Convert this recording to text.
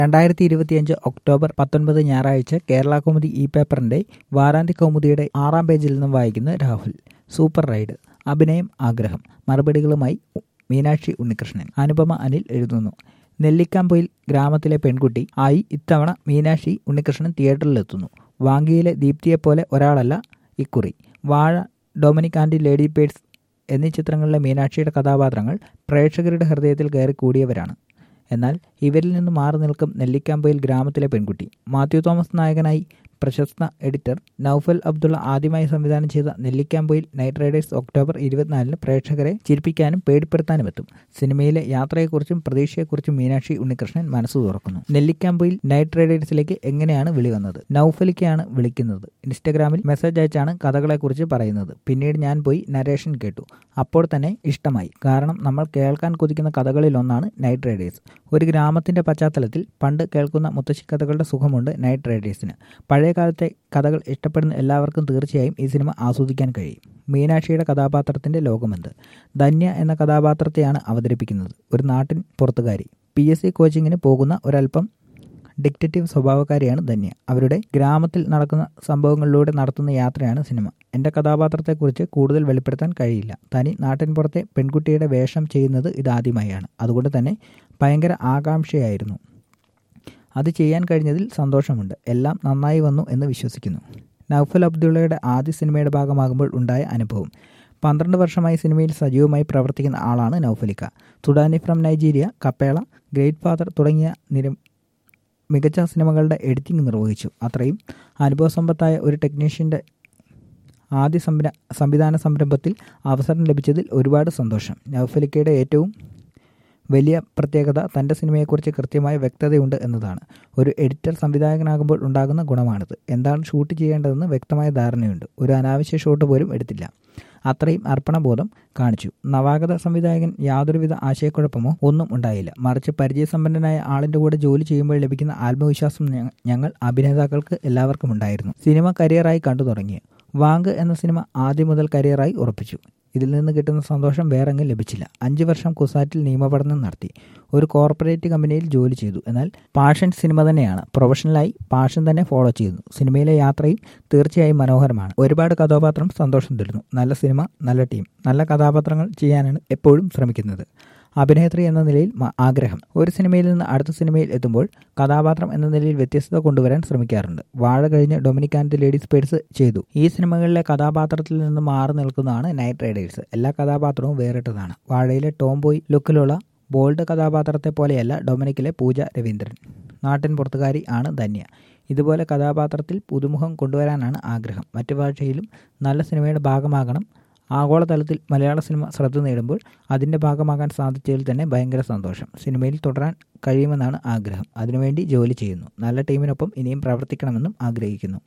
രണ്ടായിരത്തി ഇരുപത്തിയഞ്ച് ഒക്ടോബർ പത്തൊൻപത് ഞായറാഴ്ച കേരള കൗമുദി ഇ പേപ്പറിന്റെ വാരാന്ത്യ കൗമുദിയുടെ ആറാം പേജിൽ നിന്നും വായിക്കുന്ന രാഹുൽ സൂപ്പർ റൈഡ് അഭിനയം ആഗ്രഹം മറുപടികളുമായി മീനാക്ഷി ഉണ്ണികൃഷ്ണൻ അനുപമ അനിൽ എഴുതുന്നു നെല്ലിക്കാമ്പൊയിൽ ഗ്രാമത്തിലെ പെൺകുട്ടി ആയി ഇത്തവണ മീനാക്ഷി ഉണ്ണികൃഷ്ണൻ തിയേറ്ററിലെത്തുന്നു വാങ്കിയിലെ ദീപ്തിയെപ്പോലെ ഒരാളല്ല ഇക്കുറി വാഴ ഡൊമിനിക് ആൻഡ് ലേഡി പേഴ്സ് എന്നീ ചിത്രങ്ങളിലെ മീനാക്ഷിയുടെ കഥാപാത്രങ്ങൾ പ്രേക്ഷകരുടെ ഹൃദയത്തിൽ കയറി കൂടിയവരാണ് എന്നാൽ ഇവരിൽ നിന്ന് മാറി നിൽക്കും നെല്ലിക്കാമ്പയിൽ ഗ്രാമത്തിലെ പെൺകുട്ടി മാത്യു തോമസ് നായകനായി പ്രശസ്ത എഡിറ്റർ നൌഫൽ അബ്ദുള്ള ആദ്യമായി സംവിധാനം ചെയ്ത നെല്ലിക്കാമ്പൊയിൽ നൈറ്റ് റൈഡേഴ്സ് ഒക്ടോബർ ഇരുപത്തിനാലിന് പ്രേക്ഷകരെ ചിരിപ്പിക്കാനും പേടിപ്പെടുത്താനും എത്തും സിനിമയിലെ യാത്രയെക്കുറിച്ചും പ്രതീക്ഷയെക്കുറിച്ചും മീനാക്ഷി ഉണ്ണികൃഷ്ണൻ മനസ്സ് തുറക്കുന്നു നെല്ലിക്കാമ്പൊയിൽ നൈറ്റ് റൈഡേഴ്സിലേക്ക് എങ്ങനെയാണ് വിളി വന്നത് നൌഫലിക്കാണ് വിളിക്കുന്നത് ഇൻസ്റ്റഗ്രാമിൽ മെസ്സേജ് അയച്ചാണ് കഥകളെക്കുറിച്ച് പറയുന്നത് പിന്നീട് ഞാൻ പോയി നരേഷൻ കേട്ടു അപ്പോൾ തന്നെ ഇഷ്ടമായി കാരണം നമ്മൾ കേൾക്കാൻ കൊതിക്കുന്ന കഥകളിലൊന്നാണ് നൈറ്റ് റൈഡേഴ്സ് ഒരു ഗ്രാമത്തിന്റെ പശ്ചാത്തലത്തിൽ പണ്ട് കേൾക്കുന്ന മുത്തശ്ശി കഥകളുടെ സുഖമുണ്ട് നൈറ്റ് റൈഡേഴ്സിന് പഴയ കാലത്തെ കഥകൾ ഇഷ്ടപ്പെടുന്ന എല്ലാവർക്കും തീർച്ചയായും ഈ സിനിമ ആസ്വദിക്കാൻ കഴിയും മീനാക്ഷിയുടെ കഥാപാത്രത്തിന്റെ ലോകമെന്ത് ധന്യ എന്ന കഥാപാത്രത്തെയാണ് അവതരിപ്പിക്കുന്നത് ഒരു നാട്ടിൻ പുറത്തുകാരി പി എസ് സി കോച്ചിങ്ങിന് പോകുന്ന ഒരല്പം ഡിക്റ്റേറ്റീവ് സ്വഭാവക്കാരിയാണ് ധന്യ അവരുടെ ഗ്രാമത്തിൽ നടക്കുന്ന സംഭവങ്ങളിലൂടെ നടത്തുന്ന യാത്രയാണ് സിനിമ എൻ്റെ കഥാപാത്രത്തെക്കുറിച്ച് കൂടുതൽ വെളിപ്പെടുത്താൻ കഴിയില്ല തനി നാട്ടിൻപുറത്തെ പെൺകുട്ടിയുടെ വേഷം ചെയ്യുന്നത് ഇതാദ്യമായാണ് അതുകൊണ്ട് തന്നെ ഭയങ്കര ആകാംക്ഷയായിരുന്നു അത് ചെയ്യാൻ കഴിഞ്ഞതിൽ സന്തോഷമുണ്ട് എല്ലാം നന്നായി വന്നു എന്ന് വിശ്വസിക്കുന്നു നൌഫൽ അബ്ദുള്ളയുടെ ആദ്യ സിനിമയുടെ ഭാഗമാകുമ്പോൾ ഉണ്ടായ അനുഭവം പന്ത്രണ്ട് വർഷമായി സിനിമയിൽ സജീവമായി പ്രവർത്തിക്കുന്ന ആളാണ് നൌഫലിക്ക Sudani from Nigeria Kappela great father തുടങ്ങിയ നിര മികച്ച സിനിമകളുടെ എഡിറ്റിംഗ് നിർവഹിച്ചു അത്രയും അനുഭവസമ്പത്തായ ഒരു ടെക്നീഷ്യൻ്റെ ആദ്യ സംര സംവിധാന സംരംഭത്തിൽ അവസരം ലഭിച്ചതിൽ ഒരുപാട് സന്തോഷം നൌഫലിക്കയുടെ ഏറ്റവും വലിയ പ്രത്യേകത തൻ്റെ സിനിമയെക്കുറിച്ച് കൃത്യമായ വ്യക്തതയുണ്ട് എന്നതാണ് ഒരു എഡിറ്റർ സംവിധായകനാകുമ്പോൾ ഉണ്ടാകുന്ന ഗുണമാണിത് എന്താണ് ഷൂട്ട് ചെയ്യേണ്ടതെന്ന് വ്യക്തമായ ധാരണയുണ്ട് ഒരു അനാവശ്യ ഷോട്ട് പോലും എടുത്തില്ല അത്രയും അർപ്പണബോധം കാണിച്ചു നവാഗത സംവിധായകൻ യാതൊരുവിധ ആശയക്കുഴപ്പമോ ഒന്നും ഉണ്ടായില്ല മറിച്ച് പരിചയസമ്പന്നനായ ആളിൻ്റെ കൂടെ ജോലി ചെയ്യുമ്പോൾ ലഭിക്കുന്ന ആത്മവിശ്വാസം ഞങ്ങൾ അഭിനേതാക്കൾക്ക് എല്ലാവർക്കും ഉണ്ടായിരുന്നു സിനിമ കരിയറായി കണ്ടു തുടങ്ങി വാങ്ക് എന്ന സിനിമ ആദ്യം മുതൽ കരിയറായി ഉറപ്പിച്ചു ഇതിൽ നിന്ന് കിട്ടുന്ന സന്തോഷം വേറെങ്ങും ലഭിച്ചില്ല അഞ്ച് വർഷം കുസാറ്റിൽ നിയമപഠനം നടത്തി ഒരു കോർപ്പറേറ്റ് കമ്പനിയിൽ ജോലി ചെയ്തു എന്നാൽ പാഷൻ സിനിമ തന്നെയാണ് പ്രൊഫഷണലായി പാഷൻ തന്നെ ഫോളോ ചെയ്യുന്നു സിനിമയിലെ യാത്രയും തീർച്ചയായും മനോഹരമാണ് ഒരുപാട് കഥാപാത്രം സന്തോഷം തരുന്നു നല്ല സിനിമ നല്ല ടീം നല്ല കഥാപാത്രങ്ങൾ ചെയ്യാനാണ് എപ്പോഴും ശ്രമിക്കുന്നത് അഭിനേത്രി എന്ന നിലയിൽ ആഗ്രഹം ഒരു സിനിമയിൽ നിന്ന് അടുത്ത സിനിമയിൽ എത്തുമ്പോൾ കഥാപാത്രം എന്ന നിലയിൽ വ്യത്യസ്തത കൊണ്ടുവരാൻ ശ്രമിക്കാറുണ്ട് വാഴ കഴിഞ്ഞ് ഡൊമിനിക് ആൻഡ് ലേഡീസ് പേഴ്സ് ചെയ്തു ഈ സിനിമകളിലെ കഥാപാത്രത്തിൽ നിന്ന് മാറി നിൽക്കുന്നതാണ് നൈറ്റ് റൈഡേഴ്സ് എല്ലാ കഥാപാത്രവും വേറിട്ടതാണ് വാഴയിലെ ടോം ബോയ് ലുക്കിലുള്ള ബോൾഡ് കഥാപാത്രത്തെ പോലെയല്ല ഡൊമിനിക്കിലെ പൂജ രവീന്ദ്രൻ നാട്ടിൻ പുറത്തുകാരി ആണ് ധന്യ ഇതുപോലെ കഥാപാത്രത്തിൽ പുതുമുഖം കൊണ്ടുവരാനാണ് ആഗ്രഹം മറ്റു ഭാഷയിലും നല്ല സിനിമയുടെ ഭാഗമാകണം ആഗോളതലത്തിൽ മലയാള സിനിമ ശ്രദ്ധ നേടുമ്പോൾ അതിൻ്റെ ഭാഗമാകാൻ സാധിച്ചതിൽ തന്നെ ഭയങ്കര സന്തോഷം സിനിമയിൽ തുടരാൻ കഴിയുമെന്നാണ് ആഗ്രഹം അതിനുവേണ്ടി ജോലി ചെയ്യുന്നു നല്ല ടീമിനൊപ്പം ഇനിയും പ്രവർത്തിക്കണമെന്നും ആഗ്രഹിക്കുന്നു